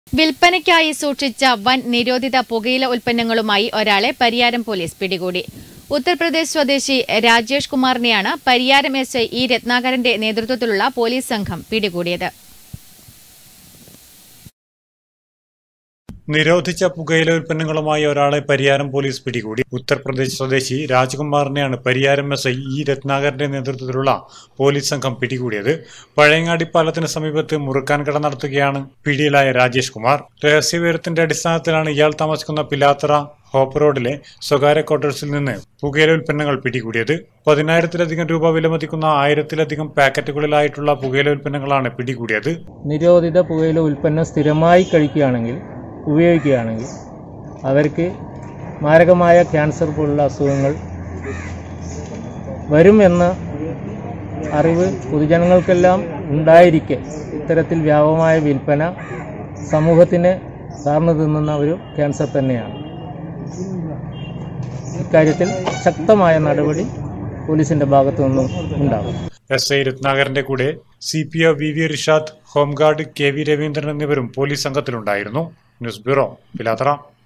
വിൽപ്പനയ്ക്കായി സൂക്ഷിച്ച വൻ നിരോധിത പുകയില ഉൽപ്പന്നങ്ങളുമായി ഒരാളെ പരിയാരം പോലീസ് പിടികൂടി ഉത്തർപ്രദേശ് സ്വദേശി രാജേഷ് കുമാറിനെയാണ് പരിയാരം എസ് ഐ ഇ രത്നാകരന്റെ നേതൃത്വത്തിലുള്ള പോലീസ് സംഘം പിടികൂടിയത് നിരോധിച്ച പുകയില ഉൽപ്പന്നങ്ങളുമായി ഒരാളെ പരിയാരം പോലീസ് പിടികൂടി ഉത്തർപ്രദേശ് സ്വദേശി രാജ്കുമാറിനെയാണ് പരിയാരം എസ് ഐ ഇ രത്നാകരന്റെ നേതൃത്വത്തിലുള്ള പോലീസ് സംഘം പിടികൂടിയത് പഴയങ്ങാടി പാലത്തിന് സമീപത്ത് മുറുക്കാൻ കട നടത്തുകയാണ് പിടിയിലായ രാജേഷ് കുമാർ രഹസ്യവിവരത്തിന്റെ അടിസ്ഥാനത്തിലാണ് ഇയാൾ താമസിക്കുന്ന പിലാത്തറ ഹോപ്പ് റോഡിലെ സ്വകാര്യ ക്വാർട്ടേഴ്സിൽ നിന്ന് പുകയില ഉൽപ്പന്നങ്ങൾ പിടികൂടിയത് പതിനായിരത്തിലധികം രൂപ വിലമതിക്കുന്ന ആയിരത്തിലധികം പാക്കറ്റുകളിലായിട്ടുള്ള പുകയില ഉൽപ്പന്നങ്ങളാണ് പിടികൂടിയത് നിരോധിത പുകയില ഉൽപ്പന്നം സ്ഥിരമായി കഴിക്കുകയാണെങ്കിൽ ഉപയോഗിക്കുകയാണെങ്കിൽ അവർക്ക് മാരകമായ ക്യാൻസർ പോലുള്ള അസുഖങ്ങൾ വരും എന്ന അറിവ് പൊതുജനങ്ങൾക്കെല്ലാം ഉണ്ടായിരിക്കെ ഇത്തരത്തിൽ വ്യാപകമായ വിൽപ്പന സമൂഹത്തിന് കാർന്നു തിന്നുന്ന ഒരു ക്യാൻസർ തന്നെയാണ് ഇക്കാര്യത്തിൽ ശക്തമായ നടപടി പോലീസിൻ്റെ ഭാഗത്തു നിന്നും ഉണ്ടാകും എസ് ഐ രത്നാകരന്റെ കൂടെ C P O V V Rishad home guard K V Raveendran എന്നിവരും പോലീസ് സംഘത്തിലുണ്ടായിരുന്നു ന്യൂസ് ബ്യൂറോ പിലാത്തറ